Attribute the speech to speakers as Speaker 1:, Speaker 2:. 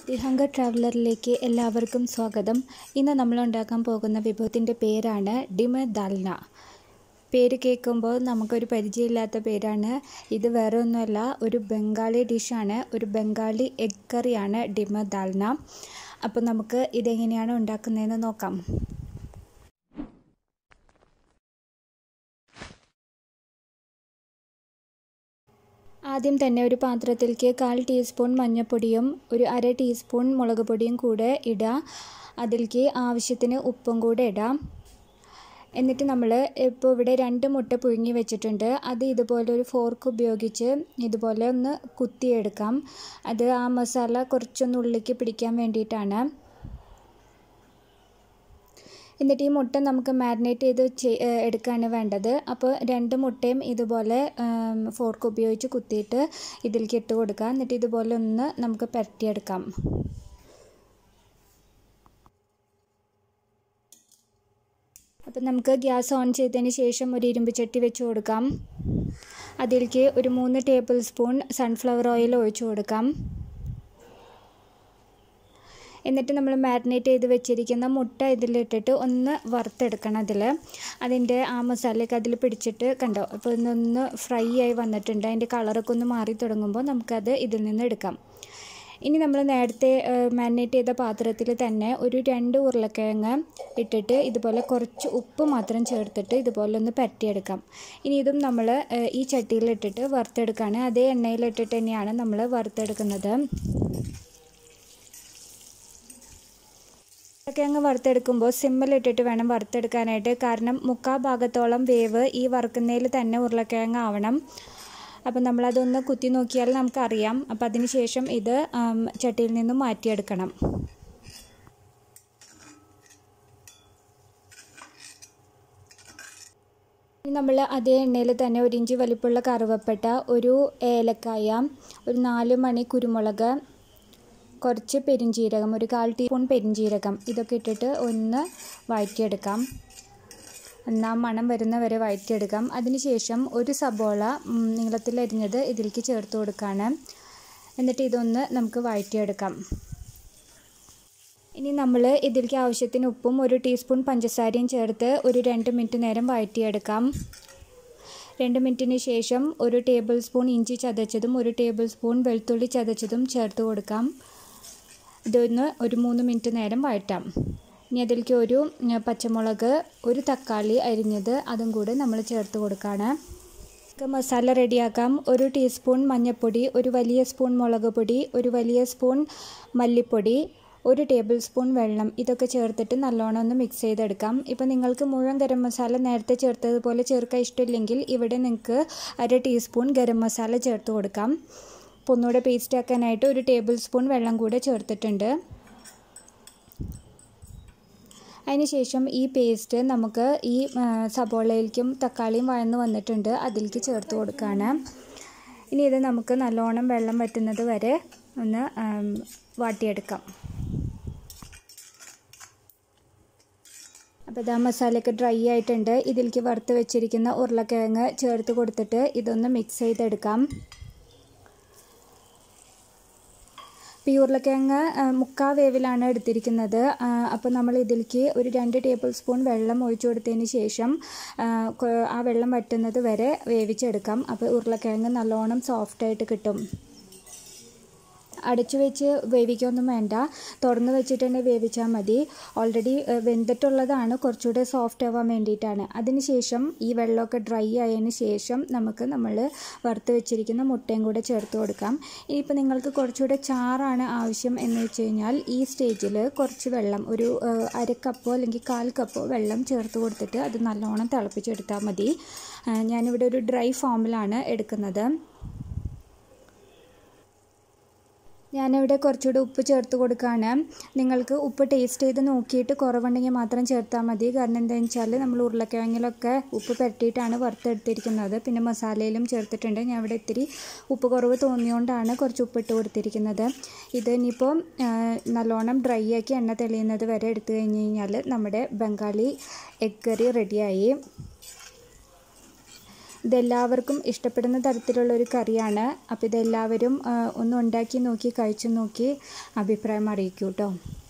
Speaker 1: ദിഹങ്ക ട്രാവലറിലേക്ക് എല്ലാവർക്കും സ്വാഗതം ഇന്ന് നമ്മൾ ഉണ്ടാക്കാൻ പോകുന്ന വിഭവത്തിൻ്റെ പേരാണ് ഡിമ ദാൽന പേര് കേൾക്കുമ്പോൾ നമുക്കൊരു പരിചയമില്ലാത്ത പേരാണ് ഇത് വേറെ ഒന്നുമല്ല ഒരു ബംഗാളി ഡിഷാണ് ഒരു ബംഗാളി എഗ് കറിയാണ് ഡിമ ദാൽന അപ്പോൾ നമുക്ക് ഇതെങ്ങനെയാണ് ഉണ്ടാക്കുന്നതെന്ന് നോക്കാം ആദ്യം തന്നെ ഒരു പാത്രത്തിലേക്ക് കാൽ ടീസ്പൂൺ മഞ്ഞൾപ്പൊടിയും ഒരു അര ടീസ്പൂൺ മുളക് പൊടിയും കൂടെ ഇടുക അതിലേക്ക് ആവശ്യത്തിന് ഉപ്പും കൂടെ ഇടാം എന്നിട്ട് നമ്മൾ ഇപ്പോൾ ഇവിടെ രണ്ട് മുട്ട പുഴുങ്ങി വെച്ചിട്ടുണ്ട് അത് ഇതുപോലെ ഒരു ഫോർക്ക് ഉപയോഗിച്ച് ഇതുപോലെ ഒന്ന് കുത്തിയെടുക്കാം അത് ആ മസാല കുറച്ചൊന്ന് ഉള്ളിലേക്ക് പിടിക്കാൻ വേണ്ടിയിട്ടാണ് എന്നിട്ട് ഈ മുട്ട നമുക്ക് മാരിനേറ്റ് ചെയ്ത് എടുക്കുകയാണ് വേണ്ടത് അപ്പോൾ രണ്ട് മുട്ടയും ഇതുപോലെ ഫോർക്ക് ഉപയോഗിച്ച് കുത്തിയിട്ട് ഇതിലേക്ക് ഇട്ട് കൊടുക്കുക എന്നിട്ട് ഇതുപോലെ ഒന്ന് നമുക്ക് പുരട്ടിയെടുക്കാം അപ്പം നമുക്ക് ഗ്യാസ് ഓൺ ചെയ്തതിന് ശേഷം ഒരു ഇരുമ്പ് ചട്ടി വെച്ച് കൊടുക്കാം അതിലേക്ക് ഒരു മൂന്ന് ടേബിൾ സ്പൂൺ സൺഫ്ലവർ ഓയിൽ ഒഴിച്ചു കൊടുക്കാം എന്നിട്ട് നമ്മൾ മാരിനേറ്റ് ചെയ്ത് വെച്ചിരിക്കുന്ന മുട്ട ഇതിലിട്ടിട്ട് ഒന്ന് വറുത്തെടുക്കണം അതിൽ അതിൻ്റെ ആ മസാലയൊക്കെ അതിൽ പിടിച്ചിട്ട് കണ്ടോ അപ്പോൾ ഇന്നൊന്ന് ഫ്രൈ ആയി വന്നിട്ടുണ്ട് അതിൻ്റെ കളറൊക്കെ ഒന്ന് മാറി തുടങ്ങുമ്പോൾ നമുക്കത് ഇതിൽ നിന്ന് എടുക്കാം ഇനി നമ്മൾ നേരത്തെ മാരിനേറ്റ് ചെയ്ത പാത്രത്തിൽ തന്നെ ഒരു രണ്ട് ഉരുളക്കിഴങ്ങ് ഇട്ടിട്ട് ഇതുപോലെ കുറച്ച് ഉപ്പ് മാത്രം ചേർത്തിട്ട് ഇതുപോലെ ഒന്ന് പരട്ടിയെടുക്കാം ഇനി ഇതും നമ്മൾ ഈ ചട്ടിയിലിട്ടിട്ട് വറുത്തെടുക്കുകയാണ് അതേ എണ്ണയിലിട്ടിട്ട് തന്നെയാണ് നമ്മൾ വറുത്തെടുക്കുന്നത് ഉരുളക്കിഴങ്ങ് വറുത്തെടുക്കുമ്പോൾ സിമ്മിലിട്ടിട്ട് വേണം വറുത്തെടുക്കാനായിട്ട് കാരണം മുക്കാ ഭാഗത്തോളം വേവ് ഈ വറുക്കുന്നതിൽ തന്നെ ഉരുളക്കിഴങ്ങ് ആവണം അപ്പം നമ്മളതൊന്ന് കുത്തി നോക്കിയാൽ നമുക്കറിയാം അപ്പം അതിന് ശേഷം ഇത് ചട്ടിയിൽ നിന്നും മാറ്റിയെടുക്കണം നമ്മൾ അതേ എണ്ണയിൽ തന്നെ ഒരു ഇഞ്ച് വലിപ്പമുള്ള കറുവപ്പട്ട ഒരു ഏലക്കായ ഒരു നാല് മണി കുരുമുളക് കുറച്ച് പെരിഞ്ജീരകം ഒരു കാൽ ടീസ്പൂൺ പെരിഞ്ജീരകം ഇതൊക്കെ ഇട്ടിട്ട് ഒന്ന് വഴറ്റിയെടുക്കാം എന്നാൽ മണം വരുന്ന വരെ വഴറ്റിയെടുക്കാം അതിനുശേഷം ഒരു സബോള നീളത്തിൽ അരിഞ്ഞത് ഇതിലേക്ക് ചേർത്ത് കൊടുക്കുകയാണ് എന്നിട്ട് ഇതൊന്ന് നമുക്ക് വഴറ്റിയെടുക്കാം ഇനി നമ്മൾ ഇതിലേക്ക് ആവശ്യത്തിന് ഉപ്പും ഒരു ടീസ്പൂൺ പഞ്ചസാരയും ചേർത്ത് ഒരു രണ്ട് മിനിറ്റ് നേരം വഴറ്റിയെടുക്കാം രണ്ട് മിനിറ്റിന് ശേഷം ഒരു ടേബിൾ സ്പൂൺ ഇഞ്ചി ചതച്ചതും ഒരു ടേബിൾ സ്പൂൺ വെളുത്തുള്ളി ചതച്ചതും ചേർത്ത് കൊടുക്കാം ഇതൊന്ന് ഒരു മൂന്ന് മിനിറ്റ് നേരം വഴറ്റാം ഇനി അതിലേക്ക് ഒരു പച്ചമുളക് ഒരു തക്കാളി അരിഞ്ഞത് അതും കൂടെ നമ്മൾ ചേർത്ത് കൊടുക്കുകയാണ് മസാല റെഡിയാക്കാം ഒരു ടീസ്പൂൺ മഞ്ഞൾപ്പൊടി ഒരു വലിയ സ്പൂൺ മുളക് പൊടി ഒരു വലിയ സ്പൂൺ മല്ലിപ്പൊടി ഒരു ടേബിൾ സ്പൂൺ വെള്ളം ഇതൊക്കെ ചേർത്തിട്ട് നല്ലോണം ഒന്ന് മിക്സ് ചെയ്തെടുക്കാം ഇപ്പോൾ നിങ്ങൾക്ക് മുഴുവൻ ഗരം മസാല നേരത്തെ ചേർത്തതുപോലെ ചേർക്കാൻ ഇഷ്ടമില്ലെങ്കിൽ ഇവിടെ നിങ്ങൾക്ക് അര ടീസ്പൂൺ ഗരം മസാല ചേർത്ത് കൊടുക്കാം അപ്പോൾ ഒന്നുകൂടെ പേസ്റ്റ് ആക്കാനായിട്ട് ഒരു ടേബിൾ സ്പൂൺ വെള്ളം കൂടെ ചേർത്തിട്ടുണ്ട് അതിനുശേഷം ഈ പേസ്റ്റ് നമുക്ക് ഈ സബോളയിലേക്കും തക്കാളിയും വഴന്ന് വന്നിട്ടുണ്ട് അതിലേക്ക് ചേർത്ത് കൊടുക്കുകയാണ് ഇനി ഇത് നമുക്ക് നല്ലോണം വെള്ളം വറ്റുന്നത് വരെ ഒന്ന് വാട്ടിയെടുക്കാം അപ്പോൾ ഇതാ മസാലയൊക്കെ ഡ്രൈ ആയിട്ടുണ്ട് ഇതിലേക്ക് വറുത്ത് വെച്ചിരിക്കുന്ന ഉരുളക്കിഴങ്ങ് ചേർത്ത് കൊടുത്തിട്ട് ഇതൊന്ന് മിക്സ് ചെയ്തെടുക്കാം ഇപ്പോൾ ഈ ഉരുളക്കിഴങ്ങ് മുക്കാ വേവിലാണ് എടുത്തിരിക്കുന്നത് അപ്പോൾ നമ്മൾ ഇതിലേക്ക് ഒരു രണ്ട് ടേബിൾ സ്പൂൺ വെള്ളം ഒഴിച്ചു കൊടുത്തതിന് ശേഷം ആ വെള്ളം വറ്റുന്നത് വരെ വേവിച്ചെടുക്കാം അപ്പോൾ ഉരുളക്കിഴങ്ങ് നല്ലോണം സോഫ്റ്റായിട്ട് കിട്ടും അടച്ചു വെച്ച് വേവിക്കൊന്നും വേണ്ട തുറന്ന് വെച്ചിട്ട് തന്നെ വേവിച്ചാൽ മതി ഓൾറെഡി വെന്തിട്ടുള്ളതാണ് കുറച്ചുകൂടെ സോഫ്റ്റ് ആവാൻ വേണ്ടിയിട്ടാണ് അതിനുശേഷം ഈ വെള്ളമൊക്കെ ഡ്രൈ ആയതിന് ശേഷം നമുക്ക് നമ്മൾ വറുത്ത് വെച്ചിരിക്കുന്ന മുട്ടയും കൂടെ ചേർത്ത് കൊടുക്കാം ഇനിയിപ്പോൾ നിങ്ങൾക്ക് കുറച്ചുകൂടെ ചാറാണ് ആവശ്യം എന്ന് വെച്ച് കഴിഞ്ഞാൽ ഈ സ്റ്റേജിൽ കുറച്ച് വെള്ളം ഒരു അര കപ്പോ അല്ലെങ്കിൽ കാൽ കപ്പോ വെള്ളം ചേർത്ത് കൊടുത്തിട്ട് അത് നല്ലോണം തിളപ്പിച്ചെടുത്താൽ മതി ഞാനിവിടെ ഒരു ഡ്രൈ ഫോമിലാണ് എടുക്കുന്നത് ഞാനിവിടെ കുറച്ചുകൂടി ഉപ്പ് ചേർത്ത് കൊടുക്കുകയാണ് നിങ്ങൾക്ക് ഉപ്പ് ടേസ്റ്റ് ചെയ്ത് നോക്കിയിട്ട് കുറവുണ്ടെങ്കിൽ മാത്രം ചേർത്താൽ മതി കാരണം എന്താണെന്ന് വെച്ചാൽ നമ്മൾ ഉരുളക്കിഴങ്ങിലൊക്കെ ഉപ്പ് പുരട്ടിയിട്ടാണ് വറുത്തെടുത്തിരിക്കുന്നത് പിന്നെ മസാലയിലും ചേർത്തിട്ടുണ്ട് ഞാൻ ഇവിടെ ഇത്തിരി ഉപ്പ് കുറവ് തോന്നിയോണ്ടാണ് കുറച്ച് ഉപ്പിട്ട് കൊടുത്തിരിക്കുന്നത് ഇത് ഇനിയിപ്പോൾ നല്ലോണം ഡ്രൈ ആക്കി എണ്ണ തെളിയുന്നത് വരെ എടുത്തു കഴിഞ്ഞ് കഴിഞ്ഞാൽ നമ്മുടെ ബംഗാളി എഗ് കറി റെഡിയായി ഇതെല്ലാവർക്കും ഇഷ്ടപ്പെടുന്ന തരത്തിലുള്ള ഒരു കറിയാണ് അപ്പോൾ ഇതെല്ലാവരും ആ, ഒന്ന് ഉണ്ടാക്കി നോക്കി കഴിച്ചു നോക്കി അഭിപ്രായം അറിയിക്കൂ കേട്ടോ